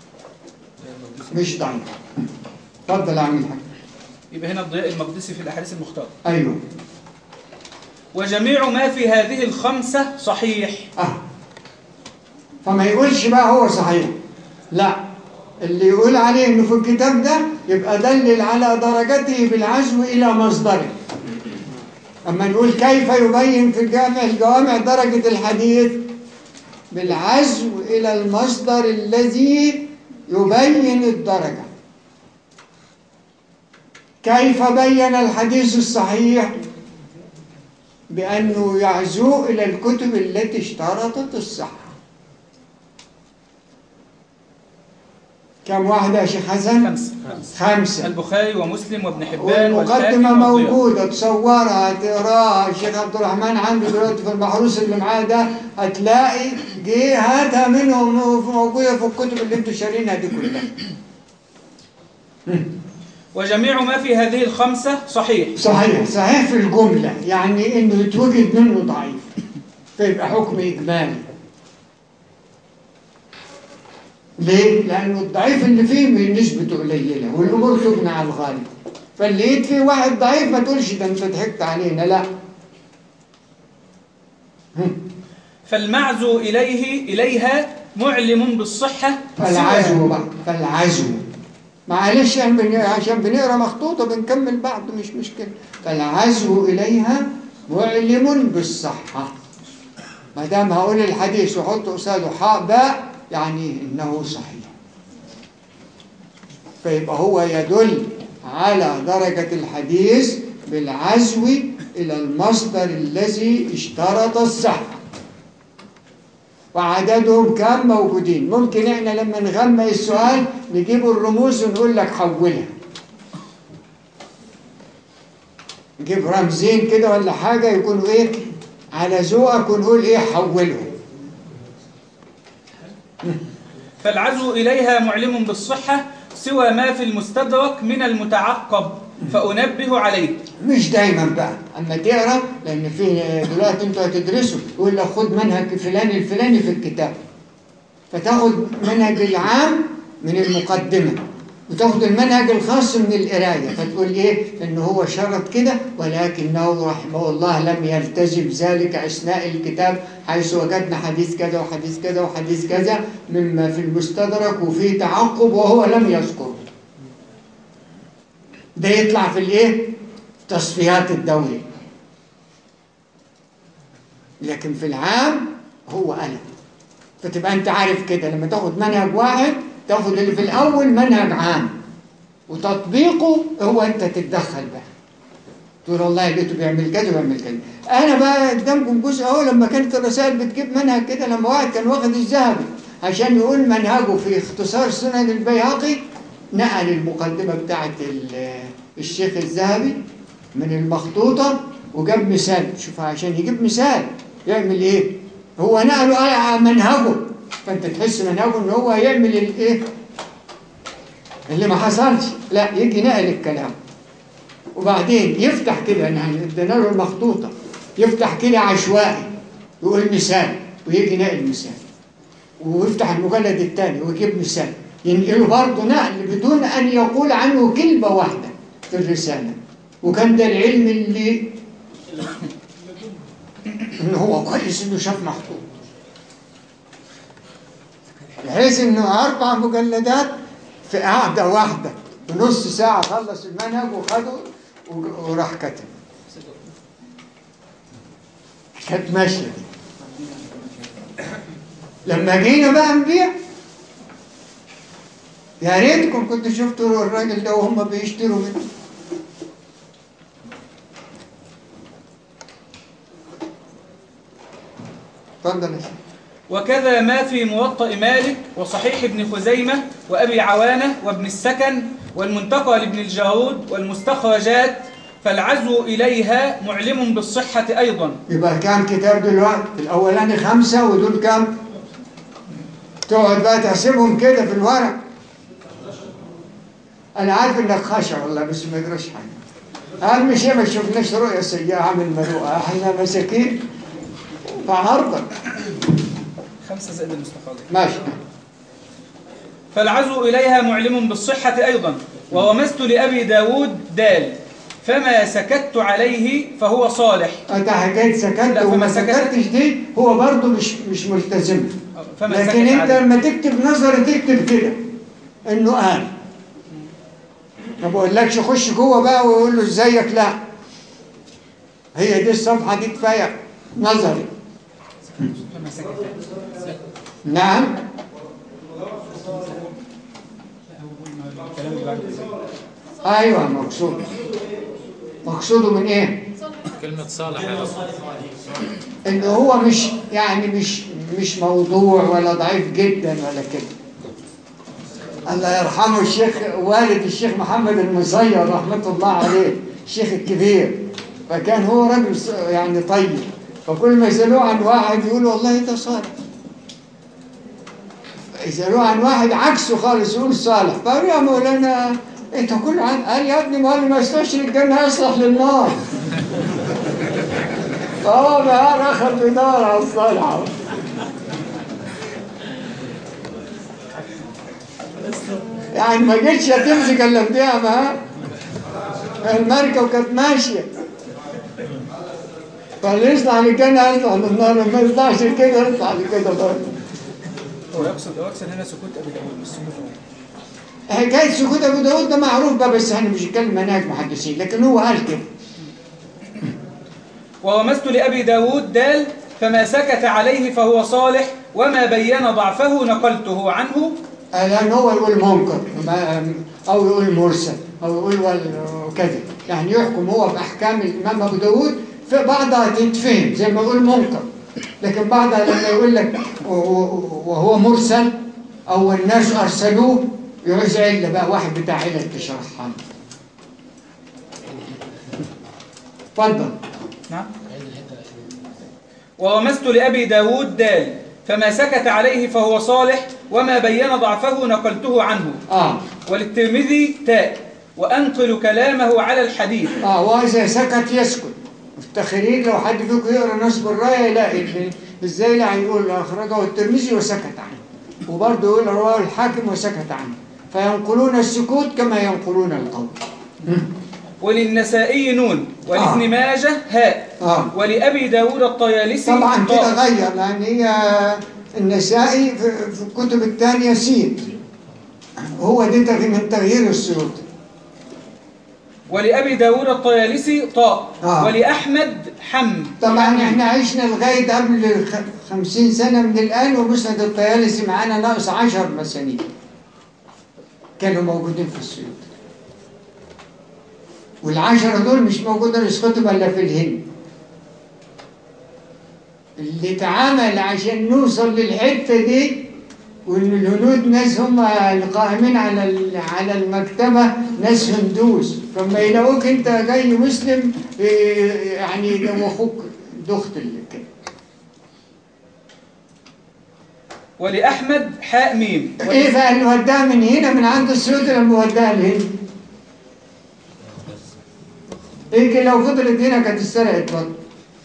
مش ضعيف اتفضل اعمل حاجه يبقى هنا الضياء المقدسي في الأحاديث المختارة ايوه وجميع ما في هذه الخمسة صحيح اه فما يقولش بقى هو صحيح لا اللي يقول عليه انه في الكتاب ده يبقى دلل على درجته بالعزو الى مصدره اما نقول كيف يبين في الجامع الجوامع درجة الحديث بالعزو الى المصدر الذي يبين الدرجة كيف بين الحديث الصحيح بأنه يعزو إلى الكتب التي اشترطت الصحة كم واحدة يا شيخ حسن؟ خمسة خمسة البخاري ومسلم وابن حبان والمقدمة والحاكم والضياء. موجودة تصورها تقراها الشيخ عبد الرحمن عنده دلوقتي في المحروس اللي معاه ده هتلاقي جه هاتها منهم موجودة في الكتب اللي انتوا شارينها دي كلها وجميع ما في هذه الخمسة صحيح صحيح صحيح في الجملة يعني انه يتوجد منه ضعيف فيبقى حكم اجمالي ليه؟ لأنه الضعيف اللي فيه نسبته قليلة والأمور تبنى على الغالب فاللي لقيت فيه واحد ضعيف ما تقولش ده أنت ضحكت علينا لا فالمعزو إليه إليها معلم بالصحة فالعزو بقى فالعزو معلش يعني بن- عشان بنقرا مخطوطة بنكمل بعض مش مشكلة فالعزو إليها معلم بالصحة ما دام هقول الحديث وحط قصاده حاء باء يعني إنه صحيح فيبقى هو يدل على درجة الحديث بالعزو إلى المصدر الذي اشترط الصحة وعددهم كام موجودين ممكن احنا لما نغمق السؤال نجيب الرموز ونقول لك حولها نجيب رمزين كده ولا حاجة يكونوا ايه على ذوقك ونقول ايه حولهم فالعزو إليها معلم بالصحة سوى ما في المستدرك من المتعقب فأنبه عليه مش دايما بقى اما تقرا لان في دلوقتي انتوا هتدرسوا يقول لك خد منهج فلان الفلاني في الكتاب فتاخد منهج العام من المقدمه وتاخد المنهج الخاص من القرايه فتقول ايه ان هو شرط كده ولكنه رحمه الله لم يلتزم ذلك اثناء الكتاب حيث وجدنا حديث كذا وحديث كذا وحديث كذا مما في المستدرك وفيه تعقب وهو لم يذكره ده يطلع في الايه تصفيات الدولة لكن في العام هو أنا فتبقى أنت عارف كده لما تاخد منهج واحد تاخد اللي في الأول منهج عام وتطبيقه هو أنت تتدخل بقى تقول والله لقيته بيعمل كذا وبيعمل كذا أنا بقى قدامكم جزء أهو لما كانت الرسائل بتجيب منهج كده لما واحد كان واخد الذهبي عشان يقول منهجه في اختصار سنن البيهقي نقل المقدمة بتاعت ال- الشيخ الذهبي من المخطوطة وجاب مثال شوف عشان يجيب مثال يعمل ايه هو نقله على منهجه فانت تحس منهجه ان هو هيعمل الايه اللي ما حصلش لا يجي نقل الكلام وبعدين يفتح كده يعني ادينا له المخطوطة يفتح كده عشوائي يقول مثال ويجي نقل مثال ويفتح المجلد الثاني ويجيب مثال ينقله برضه نقل بدون أن يقول عنه كلمة واحدة في الرسالة وكان ده العلم اللي إن هو كويس إنه شاف مخطوط بحيث إنه أربع مجلدات في قعدة واحدة في نص ساعة خلص المنهج وخده و- وراح كتب كانت ماشية دي لما جينا بقى نبيع يا ريتكم كنتوا شفتوا الراجل ده وهم بيشتروا منه اتفضل يا شيخ وكذا ما في موطأ مالك وصحيح ابن خزيمة وأبي عوانة وابن السكن والمنتقى لابن الجارود والمستخرجات فالعزو إليها معلم بالصحة أيضا يبقى كام كتاب دلوقتي الاولاني خمسة ودول كام تقعد بقى تحسبهم كده في الورق انا عارف انك خشع والله بس ما يجراش حاجه اهم شيء ما شفناش رؤيا سيئه عامل مروءه احنا مساكين فعرضك خمسة زائد المستخرجات ماشي فالعزو إليها معلم بالصحة أيضا وومست لأبي داود دال فما سكت عليه فهو صالح انت حكايه سكت لا، وما فما سكت- سكتش دي هو برضه مش مش ملتزم فما لكن سكت انت عليه. لما تكتب نظري تكتب كده انه قال ما بقولكش خش جوه بقى ويقول له ازيك لا هي دي الصفحه دي كفايه نظري فما سكت نعم الكلام اللي بعد ايوه مقصود مقصوده من ايه كلمة صالح يا رسول انه هو مش يعني مش مش موضوع ولا ضعيف جدا ولا كده الله يرحمه الشيخ والد الشيخ محمد المصير رحمة الله عليه الشيخ الكبير فكان هو رجل ص- يعني طيب فكل ما يسألوه عن واحد يقول والله ده صالح يسألوه عن واحد عكسه خالص يقول صالح فقالوا يا مولانا انت كل عن قال يا ابني ما اللي ما يصلحش للجنة يصلح للنار فهو بقى اخذ بيدور على الصالح يعني ما جيتش هتمسك الا بديها ما المركب كانت ماشيه فاللي يطلع لكده يطلع للنار ما يطلعش كده يطلع لكده برضه هو يقصد هو يقصد هنا سكوت أبي داود مش سكوت هو حكايه سكوت ابو داود ده معروف بقى بس احنا مش بنتكلم مناهج محدثين لكن هو قال كده وومست لأبي داود دال فما سكت عليه فهو صالح وما بين ضعفه نقلته عنه لأن هو يقول منكر ما- أو يقول مرسل أو يقول وال- كذا يعني يحكم هو بأحكام الإمام أبو داود في بعضها تتفهم زي ما يقول منكر لكن بعضها لما يقول لك و- و- وهو مرسل أو الناس أرسلوه يعوز علة بقى واحد بتاع علة تشرحها له. اتفضل نعم وومست لأبي داود دال فما سكت عليه فهو صالح وما بين ضعفه نقلته عنه اه وللترمذي تاء وأنقل كلامه على الحديث اه واذا سكت يسكت مفتخرين لو حد فيكم يقرا نصب الرايه يلاقي إن- ازاي لا هيقول اخرجه الترمذي وسكت عنه وبرضه يقول رواه الحاكم وسكت عنه فينقلون السكوت كما ينقلون القول وللنسائي نون ولابن آه. ماجه هاء آه. ولأبي داود الطيالسي طبعا طاء. كده غير لان هي النسائي في في الكتب الثانيه سين هو دي تغ- من تغيير السيوط ولأبي داود الطيالسي طاء آه. ولأحمد حم طبعا احنا عشنا لغايه قبل الخ- 50 سنه من الان ومسند الطيالسي معانا ناقص 10 مسانيد كانوا موجودين في السيوط والعشرة دول مش موجودة نسختهم إلا في الهند اللي اتعمل عشان نوصل للحتة دي وإن الهنود ناس هم القائمين على ال- على المكتبة ناس هندوس فما يلاقوك أنت جاي مسلم إيه، يعني يدوخوك دخت اللي كده ولأحمد حاء ميم ايه بقى اللي وداها من هنا من عند السود لما وداها لهنا ايه كده لو فضلت هنا كانت اتسرقت برضه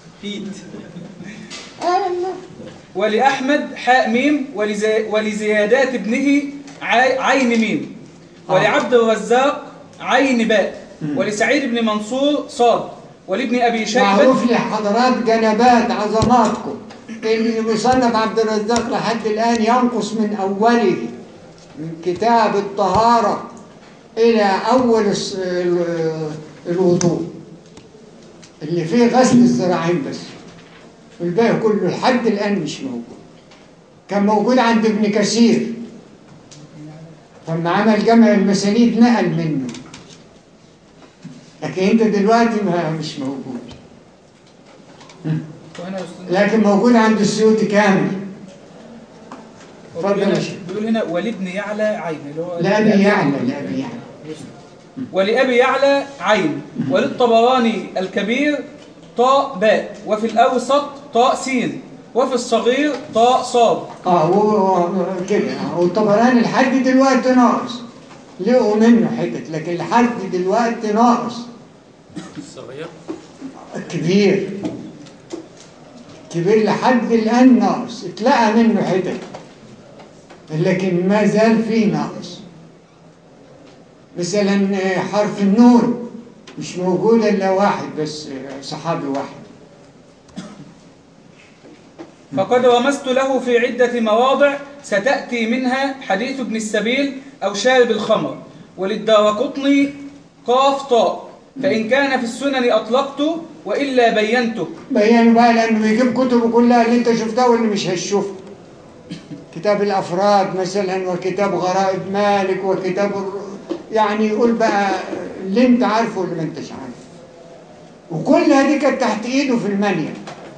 اه والله ولأحمد حاء ميم ولزي ولزيادات ابنه عي- عين ميم آه. ولعبد الرزاق عين باء ولسعيد بن منصور صاد ولابن أبي شيبة معروف لحضرات جنبات عظماتكم ان مصنف عبد الرزاق لحد الان ينقص من اوله من كتاب الطهاره الى اول الص- ال- الوضوء اللي فيه غسل الذراعين بس والباقي كله لحد الان مش موجود كان موجود عند ابن كثير لما عمل جمع المسانيد نقل منه لكن انت دلوقتي ما مش موجود وهنا يستنى- لكن موجود عند السيوطي كامل اتفضل يا شيخ. بيقول هنا ولابن يعلى عين اللي هو لأبي يعلى لأبي يعلى ولأبي يعلى عين وللطبراني الكبير طاء باء وفي الأوسط طاء سين وفي الصغير طاء صاد اه هو هو كده والطبراني لحد دلوقتي ناقص لقوا منه حتت لكن لحد دلوقتي ناقص الصغير كبير كبير لحد الآن ناقص اتلقى منه حتت لكن ما زال فيه ناقص مثلا آه، حرف النون مش موجود إلا واحد بس آه، صحابي واحد فقد رمزت له في عدة مواضع ستأتي منها حديث ابن السبيل أو شارب الخمر وللدارقطني قاف طاء فإن كان في السنن أطلقته وإلا بينته بيان بقى لأنه بيجيب كتبه كلها اللي أنت شفتها واللي مش هتشوفها كتاب الأفراد مثلا وكتاب غرائب مالك وكتاب الر- يعني يقول بقى اللي أنت عارفه واللي ما أنتش عارفه وكل هذه كانت تحت إيده في المانيا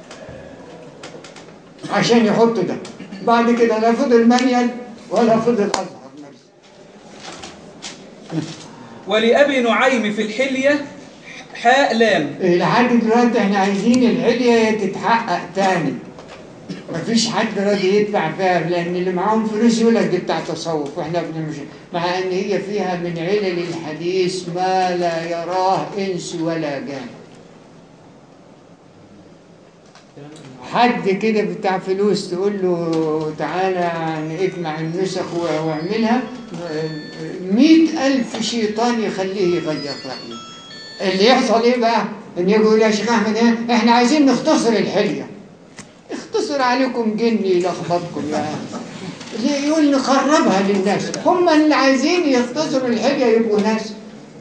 عشان يحط ده بعد كده لا فضل مانيال ولا فضل أزهر نفسه ولأبي نعيم في الحلية حاء لام إيه، لحد دلوقتي احنا عايزين الحلية تتحقق تاني مفيش حد راضي يدفع فيها لان اللي معاهم فلوس يقول لك دي بتاع تصوف واحنا بنمش مع ان هي فيها من علل الحديث ما لا يراه انس ولا جان حد كده بتاع فلوس تقول له تعالى يعني اجمع النسخ و- واعملها مئة ألف شيطان يخليه يغير رأيه اللي يحصل ايه بقى ان يقول يا شيخ احمد إيه؟ احنا عايزين نختصر الحليه اختصر عليكم جني يلخبطكم يا اللي يقول نخربها للناس هم اللي عايزين يختصروا الحليه يبقوا ناس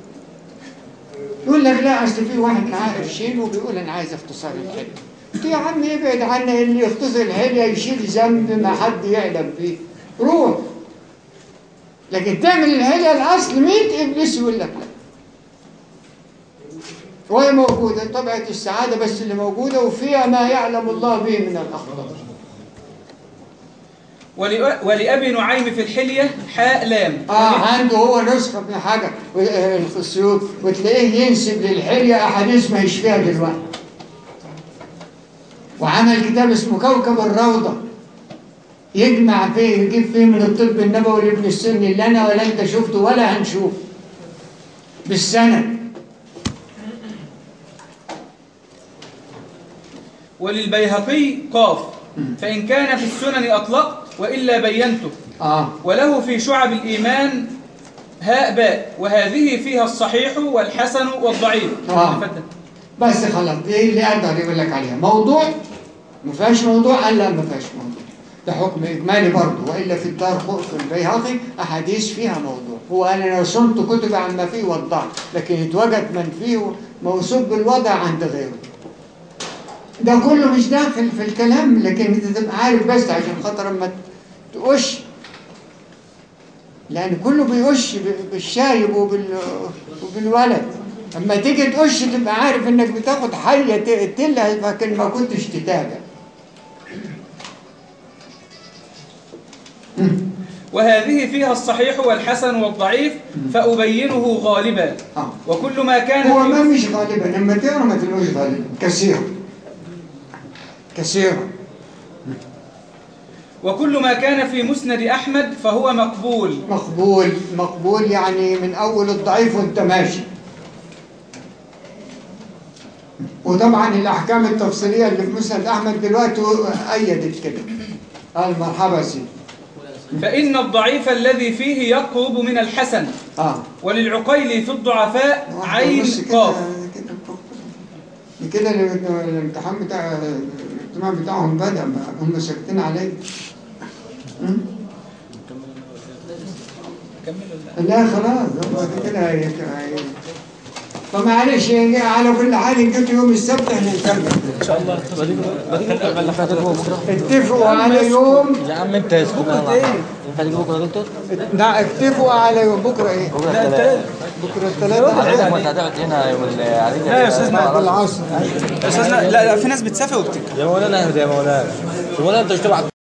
يقول لك لا اصل في واحد معاه قرشين وبيقول انا عايز اختصار الحليه قلت يا عم ابعد عنا اللي يختصر الحليه يشيل ذنب ما حد يعلم فيه روح لكن تعمل الحليه الاصل 100 ابليس يقول لك لا وهي موجودة طبعة السعادة بس اللي موجودة وفيها ما يعلم الله به من الأخطاء ولأ- ولأبي نعيم في الحلية حاء لام آه عنده هو نسخة من حاجة و- آه، السيوط وتلاقيه ينسب للحلية أحاديث ما يشفيها دلوقتي وعمل كتاب اسمه كوكب الروضة يجمع فيه يجيب فيه من الطب النبوي لابن السني اللي انا ولا انت شفته ولا هنشوف بالسند وللبيهقي قاف فإن كان في السنن أطلقت وإلا بينته اه وله في شعب الإيمان هاء باء وهذه فيها الصحيح والحسن والضعيف آه. تفضل. بس خلاص ايه اللي اقدر يقول لك عليها موضوع ما فيهاش موضوع قال لا ما فيهاش موضوع ده حكم اجمالي برضه والا في الدار في البيهقي احاديث فيها موضوع هو قال انا رسمت كتب عما فيه وضعت لكن اتوجد من فيه موصوف بالوضع عند غيره ده كله مش داخل في الكلام لكن انت تبقى عارف بس عشان خاطر اما تقش لان كله بيقش ب- بالشايب وبال وبالولد اما تيجي تقش تبقى عارف انك بتاخد حيه تقتلها لكن ما كنتش تتابع وهذه فيها الصحيح والحسن والضعيف فأبينه غالبا اه وكل ما كان هو في ما مش غالبا لما تقرا ما تلاقوش غالبا كثيرا كثيرا وكل ما كان في مسند أحمد فهو مقبول مقبول مقبول يعني من اول الضعيف وانت ماشي وطبعا الاحكام التفصيليه اللي في مسند احمد دلوقتي ايدت كده قال مرحبا سيدي فإن الضعيف الذي فيه يقرب من الحسن اه وللعقيل في الضعفاء عين بص كده- قاف كده كده ال- الامتحان بتاع الاجتماع بتاعهم بدأ ما هم ساكتين عليه م? لا خلاص هو كده هي- هي- فمعلش على كل حال إن جيت يوم السبت احنا نكمل ان شاء الله اتفقوا على يوم يا عم انت اسكت بكره ايه؟ ينفع تيجي بكره يا دكتور؟ لا اتفقوا على يوم بكره ايه؟ بكره الثلاث بكره الثلاثاء حضرتك ما انت هتقعد هنا يوم العيد لا يا أستاذنا. بعد العصر أستاذنا لا لا في ناس بتسافر وبتك يا مولانا اهدى يا مولانا يا مولانا انت مش تبع